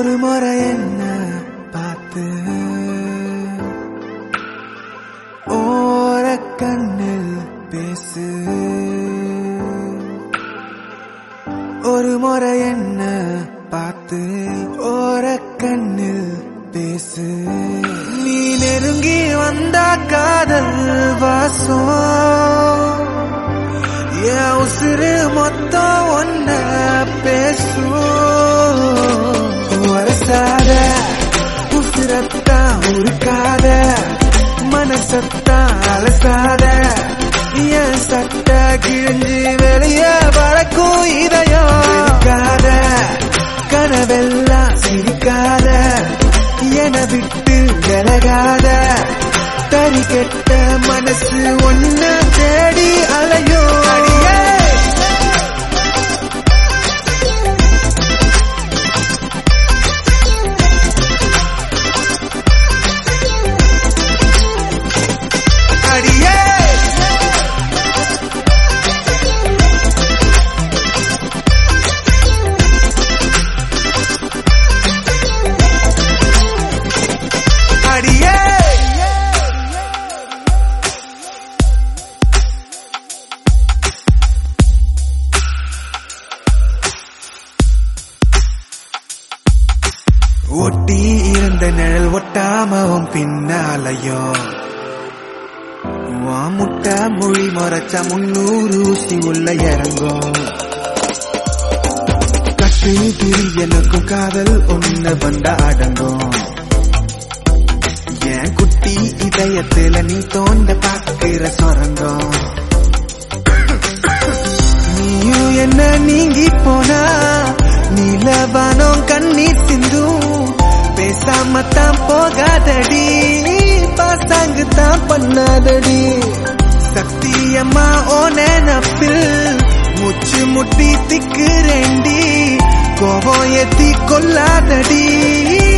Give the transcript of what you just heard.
ஒரு முறை என்ன பார்த்து ஓர கண்ணில் பேசு ஒரு முறை என்ன பார்த்து ஓர கண்ணில் பேசு நீ நெருங்கி வந்த காதல் வாசம் என் உசுறு மொத்தம் ஒன்ன பேசும் வரசாத உசுரத்தான் உருக்காத மனசத்தான் அலசாத என் சட்ட கிழிஞ்சு வெளிய பறக்கும் இதயம் இருக்காத கனவெல்லாம் சிரிக்காத என விட்டு விலகாத தறி கெட்ட மனசு ஒன்ன தேடி அலையோ அடியே அடியே அடியே ஒட்டி இருந்த நிழல் ஒட்டாமவும் பின்னாலையோ வா முட்டை மொழி மறைச்ச முன்னூறு ஊசி உள்ள இறங்கும் கட்டு திரி எனக்கும் காதல் ஒண்ணு வந்த அடங்கும் என் குட்டி இதயத்துல நீ தோண்ட பாக்குற சொரங்கம் நீயும் என்ன நீங்கி போனா நீலவானம் கண்ணீர் சிந்தும் பேசாம தான் போகாதடி பாசாங்கு தான் பண்ணாதடி சத்தியம்மா ஓ நினப்பில் முச்சு முட்டி திக்குறேண்டி கோபம் ஏத்தி கொல்லாதடி